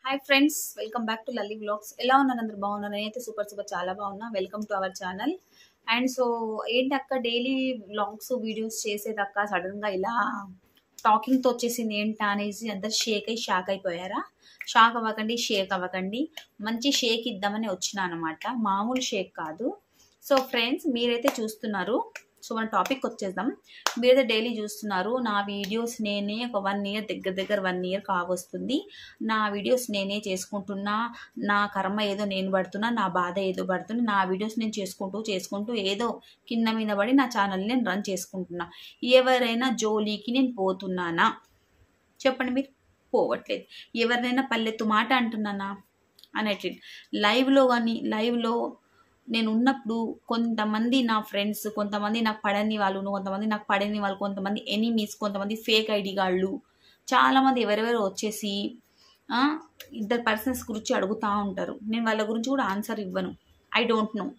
Hi friends welcome back to Lalli vlogs ఎలా ఉన్నారు అందరు బాగున్నారు నేనైతే సూపర్ సూపర్ చాలా బాగున్నా welcome to our channel and so ఏంటి అక్క డైలీ వ్లాగ్స్ వీడియోస్ చేసేదక్క సడన్గా ఇలా టాకింగ్తో వచ్చేసింది ఏంటా అనేసి అందరు షేక్ అయి షాక్ అయిపోయారా షాక్ అవ్వకండి షేక్ అవ్వకండి మంచి షేక్ ఇద్దామని వచ్చిన అనమాట మామూలు షేక్ కాదు సో ఫ్రెండ్స్ మీరైతే చూస్తున్నారు సో మన టాపిక్ వచ్చేద్దాం మీరైతే డైలీ చూస్తున్నారు నా వీడియోస్ నేనే ఒక వన్ ఇయర్ దగ్గర దగ్గర వన్ ఇయర్ కావస్తుంది నా వీడియోస్ నేనే చేసుకుంటున్నా నా కర్మ ఏదో నేను పడుతున్నా నా బాధ ఏదో పడుతున్నా నా వీడియోస్ నేను చేసుకుంటూ చేసుకుంటూ ఏదో కింద మీద పడి నా ఛానల్ని నేను రన్ చేసుకుంటున్నా ఎవరైనా జోలీకి నేను పోతున్నానా చెప్పండి మీరు పోవట్లేదు ఎవరినైనా పల్లెత్తు మాట అంటున్నానా అనేటి లైవ్లో కానీ లైవ్లో నేను ఉన్నప్పుడు కొంతమంది నా ఫ్రెండ్స్ కొంతమంది నాకు పడని వాళ్ళు కొంతమంది నాకు పడని వాళ్ళు కొంతమంది ఎనీమీస్ కొంతమంది ఫేక్ ఐడి గాళ్ళు చాలామంది ఎవరెవరు వచ్చేసి ఆ, ఇద్దరు పర్సన్స్ గురించి అడుగుతూ ఉంటారు నేను వాళ్ళ గురించి కూడా ఆన్సర్ ఇవ్వను I don't know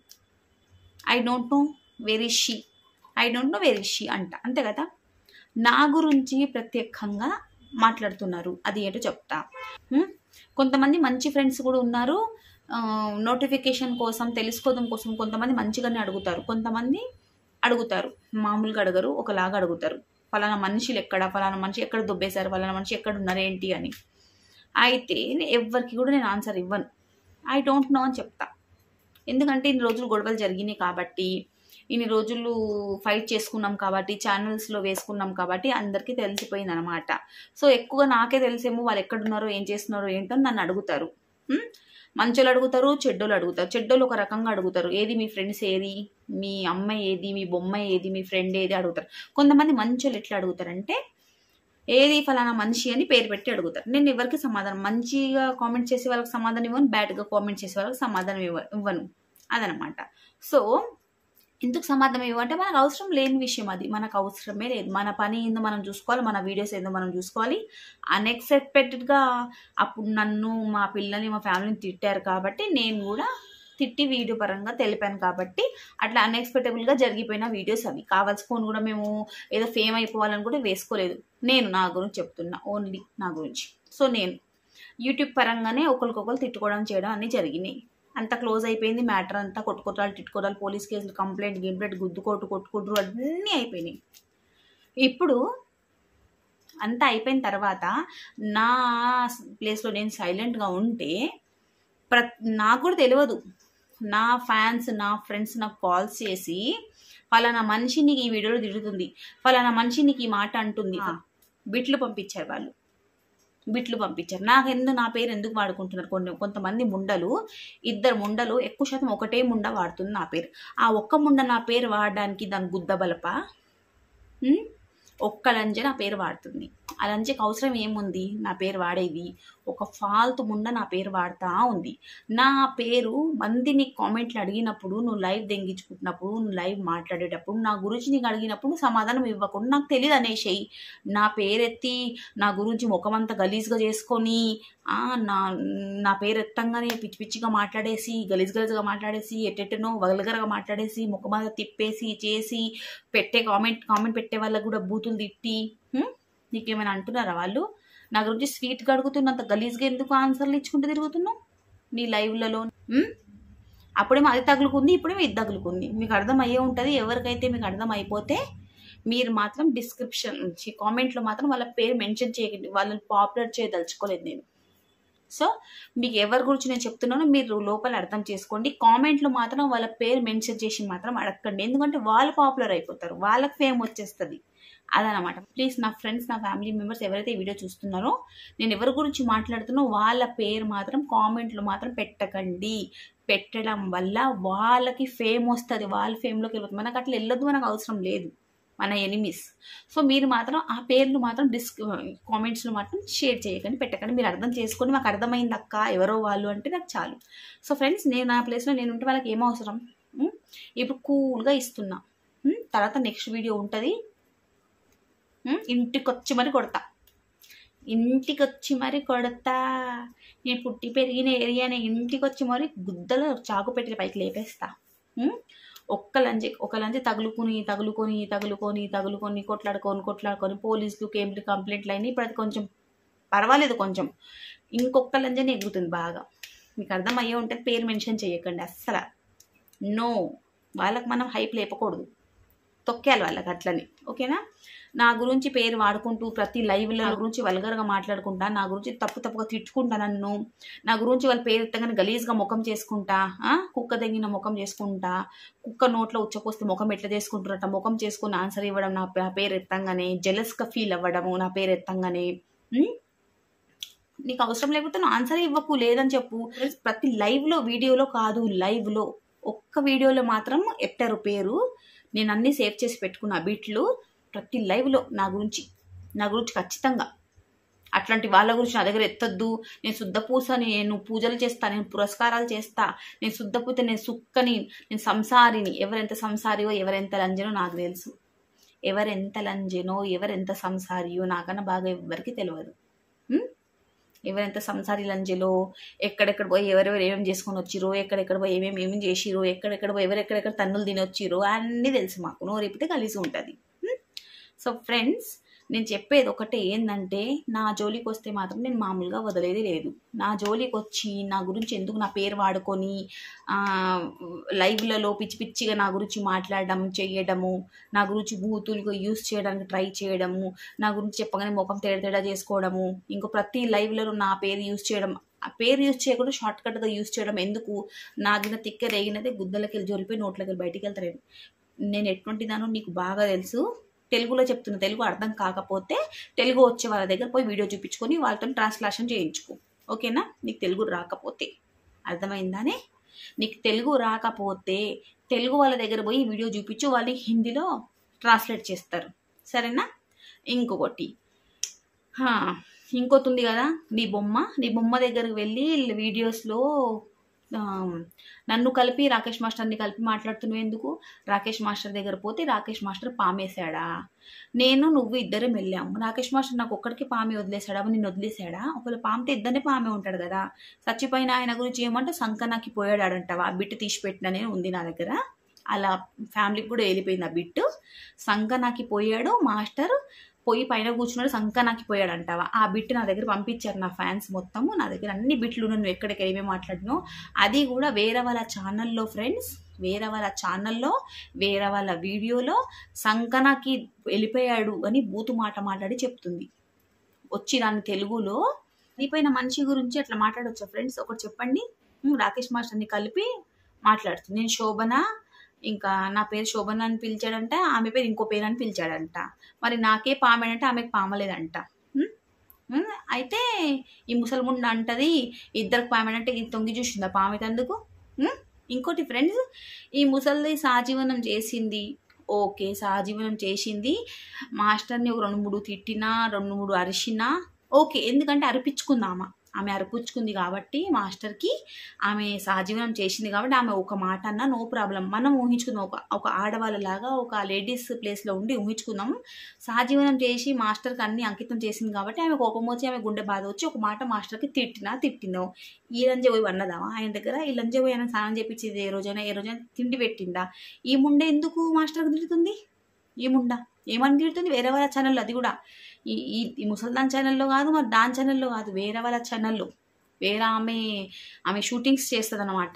I don't know very she I don't know very she అంట అంతే కదా నా గురించి ప్రత్యేకంగా మాట్లాడుతున్నారు అది ఏంటో చెప్తా హ్మ్? కొంతమంది మంచి ఫ్రెండ్స్ కూడా ఉన్నారు నోటిఫికేషన్ కోసం తెలుసుకోవడం కోసం కొంతమంది మంచిగానే అడుగుతారు కొంతమంది అడుగుతారు మామూలుగా అడగరు ఒకలాగా అడుగుతారు ఫలానా మనుషులు ఎక్కడ ఫలానా మనిషి ఎక్కడ దుబ్బేశారు ఫలానా మనిషి ఎక్కడ ఉన్నారు ఏంటి అని అయితే ఎవరికి కూడా నేను ఆన్సర్ ఇవ్వను ఐ డోంట్ నో అని చెప్తా ఎందుకంటే ఇన్ని రోజులు గొడవలు జరిగినాయి కాబట్టి ఇన్ని రోజులు ఫైట్ చేసుకున్నాం కాబట్టి ఛానల్స్లో వేసుకున్నాం కాబట్టి అందరికీ తెలిసిపోయింది అనమాట సో ఎక్కువగా నాకే తెలిసేమో వాళ్ళు ఎక్కడున్నారో ఏం చేస్తున్నారో ఏంటో అని నన్ను అడుగుతారు హ్మ్? మంచోళ్ళు అడుగుతారు చెడ్డోళ్ళు అడుగుతారు చెడ్డోళ్ళు ఒక రకంగా అడుగుతారు ఏది మీ ఫ్రెండ్స్ ఏది మీ అమ్మ ఏది మీ బొమ్మ ఏది మీ ఫ్రెండ్ ఏది అడుగుతారు కొంతమంది మంచోళ్ళు ఎట్లా అడుగుతారంటే ఏది ఫలానా మనిషి అని పేరు పెట్టి అడుగుతారు నేను ఎవరికి సమాధానం మంచిగా కామెంట్ చేసే వాళ్ళకి సమాధానం ఇవ్వను బ్యాడ్గా కామెంట్ చేసే వాళ్ళకి సమాధానం ఇవ్వ ఇవ్వను అదనమాట సో ఎందుకు సమాధానం ఇవ్వంటే మనకు అవసరం లేని విషయం అది మనకు అవసరమే లేదు మన పని ఏందో మనం చూసుకోవాలి మన వీడియోస్ ఏందో మనం చూసుకోవాలి అన్ఎక్స్పెక్టెడ్గా అప్పుడు నన్ను మా పిల్లల్ని మా ఫ్యామిలీని తిట్టారు కాబట్టి నేను కూడా తిట్టి వీడియో పరంగా తెలిపాను కాబట్టి అట్లా అన్ఎక్స్పెక్టబుల్గా జరిగిపోయిన వీడియోస్ అవి కావాల్సుకొని కూడా మేము ఏదో ఫేమ్ అయిపోవాలని కూడా వేసుకోలేదు నేను నా గురించి చెప్తున్నా ఓన్లీ నా గురించి సో నేను యూట్యూబ్ పరంగానే ఒకరికొకరు తిట్టుకోవడం చేయడం అన్నీ జరిగినాయి అంత క్లోజ్ అయిపోయింది మ్యాటర్ అంతా కొట్టుకోటాలు తిట్టుకోటాలు పోలీస్ కేసులు కంప్లైంట్ గింప్లైంట్ గుద్దుకోటు కొట్టుకుంటారు అన్నీ అయిపోయినాయి ఇప్పుడు అంతా అయిపోయిన తర్వాత నా ప్లేస్లో నేను సైలెంట్గా ఉంటే ప్ర నాకు కూడా తెలియదు నా ఫ్యాన్స్ నా ఫ్రెండ్స్ నాకు కాల్స్ చేసి ఫలానా మనిషి నీకు ఈ వీడియోలో తిడుతుంది ఫలానా మనిషి నీకు ఈ మాట అంటుంది బిట్లు పంపించారు వాళ్ళు బిట్లు పంపించారు నాకు ఎందుకు నా పేరు ఎందుకు వాడుకుంటున్నారు కొన్ని కొంతమంది ముండలు ఇద్దరు ముండలు ఎక్కువ శాతం ఒకటే ముండ వాడుతుంది నా పేరు ఆ ఒక్క ముండ నా పేరు వాడడానికి దాని గుద్ద బలప ఉమ్? ఒక్క లంజ నా పేరు వాడుతుంది ఆ లంజకి అవసరం ఏముంది నా పేరు వాడేది ఒక ఫాల్తు ముండ నా పేరు వాడుతూ ఉంది నా పేరు మందిని కామెంట్లు అడిగినప్పుడు నువ్వు లైవ్ దెంగించుకుంటున్నప్పుడు నువ్వు లైవ్ మాట్లాడేటప్పుడు నా గురించి నీకు అడిగినప్పుడు నువ్వు సమాధానం ఇవ్వకుండా నాకు తెలియదు అనేసేయి నా పేరెత్తి నా గురించి ముఖమంతా గలీజ్గా చేసుకొని ఆ, నా నా పేరు ఎత్తంగానే పిచ్చి పిచ్చిగా మాట్లాడేసి గలీజ్ గలీజ్గా మాట్లాడేసి ఎట్టెట్టనో వల్గరగా మాట్లాడేసి ముఖమంతా తిప్పేసి చేసి పెట్టే కామెంట్ కామెంట్ పెట్టే వాళ్ళకు కూడా బూతులు తిట్టి హ్మ్? నీకేమైనా అంటున్నారా వాళ్ళు నా గురించి స్వీట్గా అడుగుతున్నంత గలీజ్గా ఎందుకు ఆన్సర్లు ఇచ్చుకుంటూ తిరుగుతున్నావు నీ లైవ్లలో హ్మ్? అప్పుడేమో అది తగులుకుంది ఇప్పుడేమో ఇది తగులుకుంది మీకు అర్థం అయ్యే ఉంటుంది ఎవరికైతే మీకు అర్థం అయిపోతే మీరు మాత్రం డిస్క్రిప్షన్ కామెంట్లో మాత్రం వాళ్ళ పేరు మెన్షన్ చేయకండి వాళ్ళని పాపులర్ చేయదలుచుకోలేదు నేను సో మీకు ఎవరి గురించి నేను చెప్తున్నానో మీరు లోపల అర్థం చేసుకోండి కామెంట్లో మాత్రం వాళ్ళ పేరు మెన్షన్ చేసి మాత్రం అడగండి ఎందుకంటే వాళ్ళు పాపులర్ అయిపోతారు వాళ్ళకి ఫేమ్ వచ్చేస్తుంది అదనమాట ప్లీజ్ నా ఫ్రెండ్స్ నా ఫ్యామిలీ మెంబర్స్ ఎవరైతే ఈ వీడియో చూస్తున్నారో నేను ఎవరి గురించి మాట్లాడుతున్నో వాళ్ళ పేరు మాత్రం కామెంట్లు మాత్రం పెట్టకండి పెట్టడం వల్ల వాళ్ళకి ఫేమ్ వస్తుంది వాళ్ళ ఫేమ్లోకి వెళ్ళిపోతుంది మనకు అట్లా వెళ్ళొద్దు మనకు అవసరం లేదు మన ఎనిమీస్ సో మీరు మాత్రం ఆ పేర్లు మాత్రం డిస్క్ కామెంట్స్లో మాత్రం షేర్ చేయకండి పెట్టకండి మీరు అర్థం చేసుకొని మాకు అర్థమైంది అక్క ఎవరో వాళ్ళు అంటే నాకు చాలు సో ఫ్రెండ్స్ నేను నా ప్లేస్లో నేను ఉంటే వాళ్ళకి ఏం అవసరం ఉం? ఇప్పుడు కూల్గా ఇస్తున్నా ఉం? తర్వాత నెక్స్ట్ వీడియో ఉంటుంది ఉం? ఇంటికి వచ్చి మరి కొడతా ఇంటికి వచ్చి మరి కొడతా నేను పుట్టి పెరిగిన ఏరియానే ఇంటికి వచ్చి మరి గుద్దలో చాకు పెట్టి పైకి లేపేస్తా ఉం? ఒక్క లంజి ఒక లంజి తగులుకొని తగులుకొని తగులుకొని తగులుకొని కొట్లాడుకొని కొట్లాడుకొని పోలీసులు కేంపులు కంప్లైంట్లు అయినాయి ఇప్పుడు అది కొంచెం పర్వాలేదు కొంచెం ఇంకొక లంజని ఎగురుతుంది బాగా మీకు అర్థమయ్యే ఉంటుంది పేరు మెన్షన్ చేయకండి అస్సలు నో వాళ్ళకి మనం హైప్ లేపకూడదు తొక్కేయాలి వాళ్ళకి అట్లని ఓకేనా నా గురించి పేరు వాడుకుంటూ ప్రతి లైవ్లో నా గురించి వల్గర్గా మాట్లాడుకుంటా నా గురించి తప్పు తప్పుగా తిట్టుకుంటా నన్ను నా గురించి వాళ్ళ పేరు ఎత్తగానే గలీజ్గా ముఖం చేసుకుంటా ఆ? కుక్క తెగిన ముఖం చేసుకుంటా కుక్క నోట్లో ఉచ్చపోస్తే ముఖం ఎట్లా చేసుకుంటారట ముఖం చేసుకుని ఆన్సర్ ఇవ్వడం నా పే- పేరు ఎత్తంగానే జెలస్గా ఫీల్ అవ్వడము నా పేరు ఎత్తంగానే ఉం? నీకు అవసరం లేకపోతే నువ్వు ఆన్సర్ ఇవ్వకు లేదని చెప్పు ప్రతి లైవ్లో వీడియోలో కాదు లైవ్లో ఒక్క వీడియోలో మాత్రం ఎత్తారు పేరు నేను అన్నీ సేవ్ చేసి పెట్టుకున్న బిట్లు ప్రతి లైవ్లో నా గురించి నా గురించి ఖచ్చితంగా అట్లాంటి వాళ్ళ గురించి నా దగ్గర ఎత్తొద్దు నేను శుద్ధ పూసని నేను పూజలు చేస్తా నేను పురస్కారాలు చేస్తా నేను శుద్ధ పూత నేను సుక్కని నేను సంసారిని ఎవరెంత సంసారియో ఎవరెంత లంజనో నాకు తెలుసు ఎవరెంత లంజనో ఎవరెంత సంసారియో నాకన్నా బాగా ఎవరికి తెలియదు ఉం? ఎవరెంత సంసారి లంజలో ఎక్కడెక్కడ పోయి ఎవరెవరు ఏమేమి చేసుకొని వచ్చిరో ఎక్కడెక్కడ పోయి ఏమేమి ఏమేమి చేసిరో ఎక్కడెక్కడ పోయి ఎవరెక్కడెక్కడ తన్నులు తినొచ్చిరో అన్నీ తెలుసు మాకు నోరిపితే కలిసి ఉంటుంది సో ఫ్రెండ్స్ నేను చెప్పేది ఒకటే ఏంటంటే నా జోలికి వస్తే మాత్రం నేను మామూలుగా వదిలేది లేదు నా జోలికి వచ్చి నా గురించి ఎందుకు నా పేరు వాడుకొని ఆ, లైవ్లలో పిచ్చి పిచ్చిగా నా గురించి మాట్లాడడం చేయడము నా గురించి బూతులుగా యూస్ చేయడానికి ట్రై చేయడము నా గురించి చెప్పగానే ముఖం తేడా తేడా చేసుకోవడము ఇంకో ప్రతి లైవ్లలో నా పేరు యూస్ చేయడం ఆ పేరు యూస్ చేయకుండా షార్ట్ కట్గా యూస్ చేయడం ఎందుకు నాగిన తిక్క రేగినదే గుద్దలకి వెళ్ళి జోలిపోయి నోట్లకి వెళ్ళి బయటికి వెళ్తాను నేను ఎటువంటిదానో నీకు బాగా తెలుసు తెలుగులో చెప్తున్న తెలుగు అర్థం కాకపోతే తెలుగు వచ్చే వాళ్ళ దగ్గర పోయి వీడియో చూపించుకొని వాళ్ళతో ట్రాన్స్లేషన్ చేయించుకో ఓకేనా నీకు తెలుగు రాకపోతే అర్థమైందానే నీకు తెలుగు రాకపోతే తెలుగు వాళ్ళ దగ్గర పోయి వీడియో చూపించు వాళ్ళు హిందీలో ట్రాన్స్లేట్ చేస్తారు సరేనా ఇంకొకటి హా, ఇంకోటి ఉంది కదా నీ బొమ్మ నీ బొమ్మ దగ్గరకు వెళ్ళి వీడియోస్లో ఆ, నన్ను కలిపి రాకేష్ మాస్టర్ని కలిపి మాట్లాడుతున్నావు ఎందుకు రాకేష్ మాస్టర్ దగ్గర పోతే రాకేష్ మాస్టర్ పామేశాడా నేను నువ్వు ఇద్దరం వెళ్ళాము రాకేష్ మాస్టర్ నాకు ఒక్కడికి పామే వదిలేశాడా నిన్ను వదిలేశాడా ఒకవేళ పామితే ఇద్దరిని పామే ఉంటాడు కదా చచ్చిపోయిన ఆయన గురించి ఏమంటే సంకనాకి పోయాడంటావా ఆ బిట్ తీసి పెట్టిననే ఉంది నా దగ్గర అలా ఫ్యామిలీకి కూడా వెళ్ళిపోయింది ఆ బిట్ సంకనాకి పోయాడు మాస్టర్ పోయి పైన కూర్చున్నాడు సంకనాకి పోయాడు అంటావా ఆ బిట్ నా దగ్గర పంపించారు నా ఫ్యాన్స్ మొత్తము నా దగ్గర అన్ని బిట్లు ఉన్నాయి, నువ్వు ఎక్కడికి ఏమేమి మాట్లాడినావు అది కూడా వేరే వాళ్ళ ఛానల్లో ఫ్రెండ్స్ వేరే వాళ్ళ ఛానల్లో వేరే వాళ్ళ వీడియోలో సంకనాకి వెళ్ళిపోయాడు అని బూతు మాట మాట్లాడి చెప్తుంది వచ్చి దాని తెలుగులో నీపైన మనిషి గురించి అట్లా మాట్లాడొచ్చా ఫ్రెండ్స్ ఒకటి చెప్పండి ఉమ్, రాకేష్ మాస్టర్ని కలిపి మాట్లాడుతుంది నేను శోభన ఇంకా నా పేరు శోభన అని పిలిచాడంట ఆమె పేరు ఇంకో పేరు అని పిలిచాడంట మరి నాకే పామేనంటే ఆమెకు పామలేదంట ఉమ్, ఉమ్, అయితే ఈ ముసల్ముండ అంటది ఇద్దరికి పామేనంటే ఇది తొంగి చూసిందా పామెతందుకు ఉమ్, ఇంకోటి ఫ్రెండ్స్ ఈ ముసల్ది సహజీవనం చేసింది ఓకే సహజీవనం చేసింది మాస్టర్ని ఒక రెండు మూడు తిట్టినా రెండు మూడు అరిచినా ఓకే ఎందుకంటే అరిపించుకుందామా ఆమె అరిపించుకుంది కాబట్టి మాస్టర్కి ఆమె సహజీవనం చేసింది కాబట్టి ఆమె ఒక మాట అన్నా నో ప్రాబ్లం మనం ఊహించుకుందాం ఒక ఒక ఆడవాళ్ళలాగా ఒక లేడీస్ ప్లేస్లో ఉండి ఊహించుకుందాం సహజీవనం చేసి మాస్టర్కి అన్ని అంకితం చేసింది కాబట్టి ఆమె కోపం వచ్చి ఆమె గుండె బాధ వచ్చి ఒక మాట మాస్టర్కి తిట్టినా తిట్టిందో ఈ లంజ పోయి అన్నదామా ఆయన దగ్గర ఈ లంజ పోయి ఆయన స్నానం చేపించేది ఏ రోజైనా ఏ రోజైనా తిండి పెట్టిందా ఈ ముండే ఎందుకు మాస్టర్కి తిడుతుంది ఈ ముండ ఏమని తిడుతుంది వేరే వాళ్ళ ఛానల్లో అది కూడా ఈ ఈ ఈ ముసల్దాన్ ఛానల్లో కాదు మరి దాని ఛానల్లో కాదు వేరే వాళ్ళ ఛానల్లో వేరే ఆమె ఆమె షూటింగ్స్ చేస్తుంది అనమాట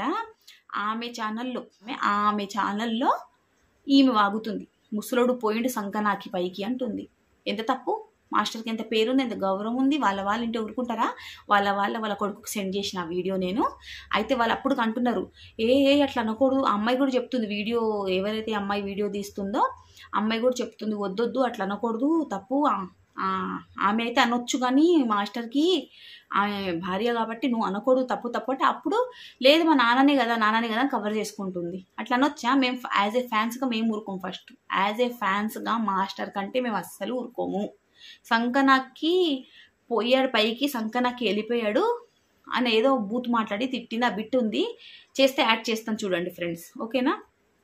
ఆమె ఛానల్లో ఆమె- ఆమె ఛానల్లో ఈమె వాగుతుంది ముసలోడు పోయిండు సంకనాకి పైకి అంటుంది ఎంత తప్పు మాస్టర్కి ఎంత పేరుంది ఎంత గౌరవం ఉంది వాళ్ళ వాళ్ళ ఇంటి ఊరుకుంటారా వాళ్ళ వాళ్ళ వాళ్ళ కొడుకుకి సెండ్ చేసిన ఆ వీడియో నేను అయితే వాళ్ళు అప్పుడు అంటున్నారు ఏ ఏ అట్లా అనకూడదు ఆ అమ్మాయి కూడా చెప్తుంది వీడియో ఎవరైతే అమ్మాయి వీడియో తీస్తుందో అమ్మాయి కూడా చెప్తుంది వద్దొద్దు అట్లా అనకూడదు తప్పు ఆ, ఆ, ఆమె అయితే అనొచ్చు కానీ మాస్టర్కి ఆమె భార్య కాబట్టి నువ్వు అనకూడదు తప్పు తప్పు అంటే అప్పుడు లేదు మా నాన్ననే కదా నాన్ననే కదా కవర్ చేసుకుంటుంది అట్లా అనొచ్చా మేము యాజ్ ఏ ఫ్యాన్స్గా మేము ఊరుకోము ఫస్ట్ యాజ్ ఏ ఫ్యాన్స్గా మాస్టర్ కంటే మేము అస్సలు ఊరుకోము సంకనాకి పోయాడు పైకి సంకనాకి వెళ్ళిపోయాడు అని ఏదో బూత్ మాట్లాడి తిట్టింది ఆ బిట్ ఉంది చేస్తే యాడ్ చేస్తాను చూడండి ఫ్రెండ్స్ ఓకేనా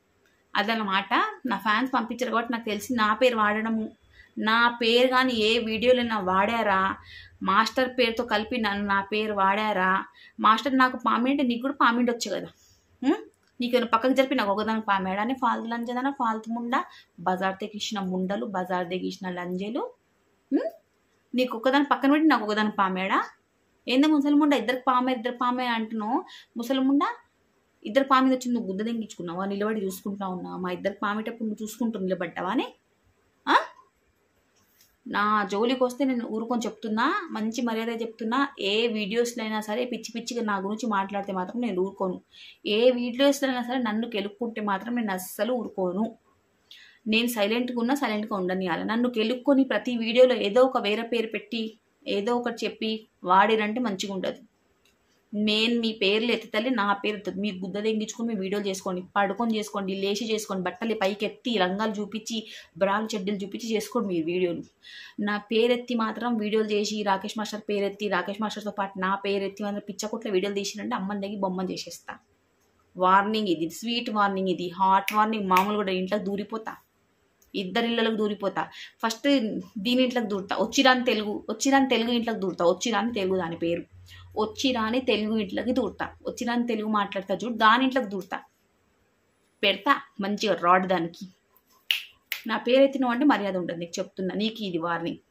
అదనమాట నా ఫ్యాన్స్ పంపించారు కాబట్టి నాకు తెలిసి నా పేరు వాడడము నా పేరు కానీ ఏ వీడియోలో నా వాడారా మాస్టర్ పేరుతో కలిపి నన్ను నా పేరు వాడారా మాస్టర్ నాకు పామింటే నీకు కూడా పామిండి వచ్చు కదా ఉం? నీకు పక్కకు జరిపి నాకు ఒకదానికి పామాడా అని ఫాల్తు లంజదన ఫాల్తు ముండ బజార్ తెగిసిన ముండలు బజార్ తెగిసిన లంజలు ఉం? నీకు ఒక్కదాని పక్కన పెట్టి నాకు ఒకదాని పామేడా ఏందో ముసలిముండ ఇద్దరికి పామే ఇద్దరు పామే అంటున్నావు ముసలిముండ ఇద్దరు పాము మీద వచ్చి నువ్వు గుద్ద దెంగించుకున్నావా నిలబడి చూసుకుంటా ఉన్నావా మా ఇద్దరికి పామేటప్పుడు నువ్వు చూసుకుంటూ నిలబడ్డావా అని ఆ? నా జోలికి వస్తే నేను ఊరుకొని చెప్తున్నా మంచి మర్యాద చెప్తున్నా ఏ వీడియోస్లో అయినా సరే పిచ్చి పిచ్చిగా నా గురించి మాట్లాడితే మాత్రం నేను ఊరుకోను ఏ వీడియోస్లో అయినా సరే నన్ను కెలుక్కుంటే మాత్రం నేను అస్సలు ఊరుకోను నేను సైలెంట్గా ఉన్నా సైలెంట్గా ఉండనియాలి నన్ను కెలుక్కొని ప్రతి వీడియోలో ఏదో ఒక వేరే పేరు పెట్టి ఏదో ఒకటి చెప్పి వాడిరంటే మంచిగా ఉండదు నేను మీ పేర్లు ఎత్తుతలే నా పేరు ఎత్తుంది మీరు గుద్ద తెంగించుకొని మీ వీడియోలు చేసుకోండి పడుకొని చేసుకోండి లేచి చేసుకోండి బట్టలు పైకి ఎత్తి రంగాలు చూపించి బ్రాలు చెడ్డలు చూపించి చేసుకోండి మీరు వీడియోలు నా పేరెత్తి మాత్రం వీడియోలు చేసి రాకేష్ మాస్టర్ పేరెత్తి రాకేష్ మాస్టర్తో పాటు నా పేరెత్తి మాత్రం పిచ్చకొట్ల వీడియోలు తీసినంటే అమ్మని దగ్గర బొమ్మని చేసేస్తా వార్నింగ్ ఇది స్వీట్ వార్నింగ్ ఇది హాట్ వార్నింగ్ మామూలు కూడా ఇంట్లోకి దూరిపోతా ఇద్దరి ఇళ్ళకి దూరిపోతా ఫస్ట్ దీని ఇంట్లోకి దూరుతా వచ్చిరాని తెలుగు వచ్చిరాని తెలుగు ఇంట్లోకి దూరుతా వచ్చిరాని తెలుగు దాని పేరు వచ్చిరాని తెలుగు ఇంట్లోకి దూరుతా వచ్చిరాని తెలుగు మాట్లాడతా చూడు దాని ఇంట్లోకి దూరుతా పెడతా మంచిగా రాడ్ దానికి నా పేరు ఎత్తినావు అంటే మర్యాద ఉంటుంది నీకు చెప్తున్నా నీకు ఇది వార్నింగ్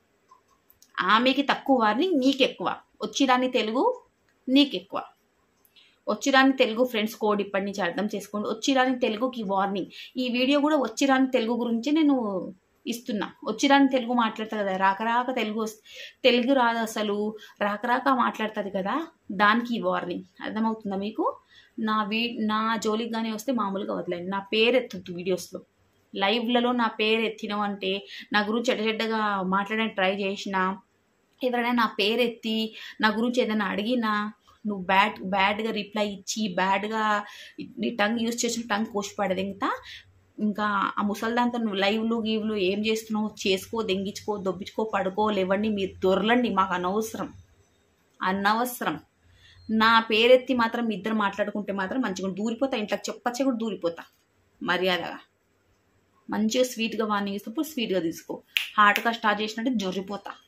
ఆమెకి తక్కువ వార్నింగ్ నీకు ఎక్కువ వచ్చిరాని తెలుగు నీకు ఎక్కువ వచ్చిరాని తెలుగు ఫ్రెండ్స్ కోడ్ ఇప్పటి నుంచి అర్థం చేసుకోండి వచ్చిరాని తెలుగుకి వార్నింగ్ ఈ వీడియో కూడా వచ్చిరాని తెలుగు గురించి నేను ఇస్తున్నా వచ్చిరాని తెలుగు మాట్లాడతా కదా రాకరాక తెలుగు వస్- తెలుగు రాదు అసలు రాకరాక మాట్లాడుతుంది కదా దానికి ఈ వార్నింగ్ అర్థమవుతుందా మీకు నా వీ నా జోలికి కానీ వస్తే మామూలుగా వదిలేండి నా పేరు ఎత్తద్దు వీడియోస్లో లైవ్లలో నా పేరు ఎత్తినావు అంటే నా గురించి చెడ్డ చెడ్డగా మాట్లాడడానికి ట్రై చేసినా ఎవరైనా నా పేరు ఎత్తి నా గురించి ఏదైనా అడిగినా నువ్వు బ్యాడ్ బ్యాడ్గా రిప్లై ఇచ్చి బ్యాడ్గా నీ టంగ్ యూస్ చేసిన టంగ్ కోసి పడదు ఇంకా ఇంకా ఆ ముసల్దాంతో నువ్వు లైవ్లు గీవ్లు ఏం చేస్తున్నావు చేసుకో దెంగించుకో దొబ్బించుకో పడుకో లేవండి మీరు దొరలండి మాకు అనవసరం అనవసరం నా పేరెత్తి మాత్రం మీ ఇద్దరు మాట్లాడుకుంటే మాత్రం మంచిగా దూరిపోతా ఇంట్లోకి చెప్పచ్చే కూడా దూరిపోతా మర్యాదగా మంచిగా స్వీట్గా వార్నింగ్ ఇస్తప్పుడు స్వీట్గా తీసుకో హార్ట్గా స్టార్ట్ చేసినట్టు జొర్రిపోతా